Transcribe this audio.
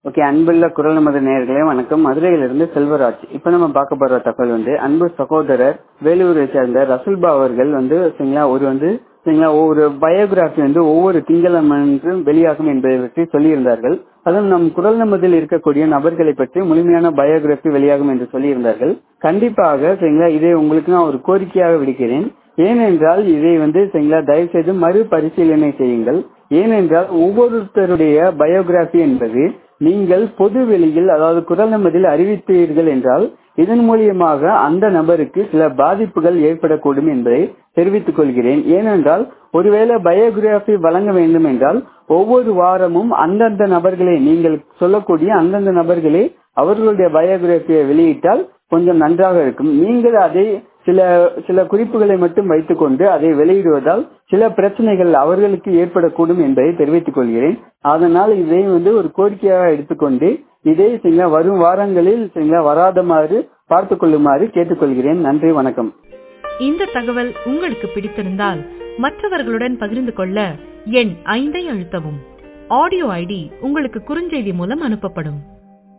okay அன்புள்ள குரல் நமது நேயர்களே வணக்கம் மதுரையிலிருந்து செல்வராஜ் இப்ப நம்ம பார்க்க போற தகவல் வந்து அன்பு சகோதரர் வேலூரை சேர்ந்த ரசுல்பா அவர்கள் வந்து சரிங்களா ஒரு வந்து சரிங்களா ஒரு பயோகிராஃபி வந்து ஒவ்வொரு திங்களன்றும் வெளியாகும் என்பதை பற்றி சொல்லியிருந்தார்கள் அதுவும் நம் குரல் நமதில் இருக்கக்கூடிய நபர்களை பற்றி முழுமையான பயோகிராஃபி வெளியாகும் என்று சொல்லியிருந்தார்கள் கண்டிப்பாக சரிங்களா இதை உங்களுக்கு நான் ஒரு கோரிக்கையாக விடுக்கிறேன் ஏனென்றால் இதை வந்து சரிங்களா தயவு செய்து மறுபரிசீலனை செய்யுங்கள் ஏனென்றால் ஒவ்வொருத்தருடைய பயோகிராஃபி என்பது நீங்கள் பொது வெளியில் அதாவது குரல் நமதில் அறிவித்தீர்கள் என்றால் இதன் மூலியமாக அந்த நபருக்கு சில பாதிப்புகள் ஏற்படக்கூடும் என்பதை தெரிவித்துக் கொள்கிறேன் ஏனென்றால் ஒருவேளை பயோகிராபி வழங்க வேண்டும் என்றால் ஒவ்வொரு வாரமும் அந்தந்த நபர்களை நீங்கள் சொல்லக்கூடிய அந்தந்த நபர்களே அவர்களுடைய பயோகிராபியை வெளியிட்டால் கொஞ்சம் நன்றாக இருக்கும் நீங்கள் அதை சில சில குறிப்புகளை மட்டும் வைத்துக்கொண்டு அதை வெளியிடுவதால் சில பிரச்சனைகள் அவர்களுக்கு ஏற்படக்கூடும் என்பதை தெரிவித்துக் கொள்கிறேன் அதனால் இதை வந்து ஒரு கோரிக்கையாக எடுத்துக்கொண்டு இதை சில வரும் வாரங்களில் சில வராதமாறு பார்த்துக் கொள்ளுமாறு கேட்டுக்கொள்கிறேன் நன்றி வணக்கம் இந்த தகவல் உங்களுக்கு பிடித்திருந்தால் மற்றவர்களுடன் பகிர்ந்து கொள்ள எண் ஐந்தை அழுத்தவும் ஆடியோ ஐடி உங்களுக்கு குறுஞ்செய்தி மூலம் அனுப்பப்படும்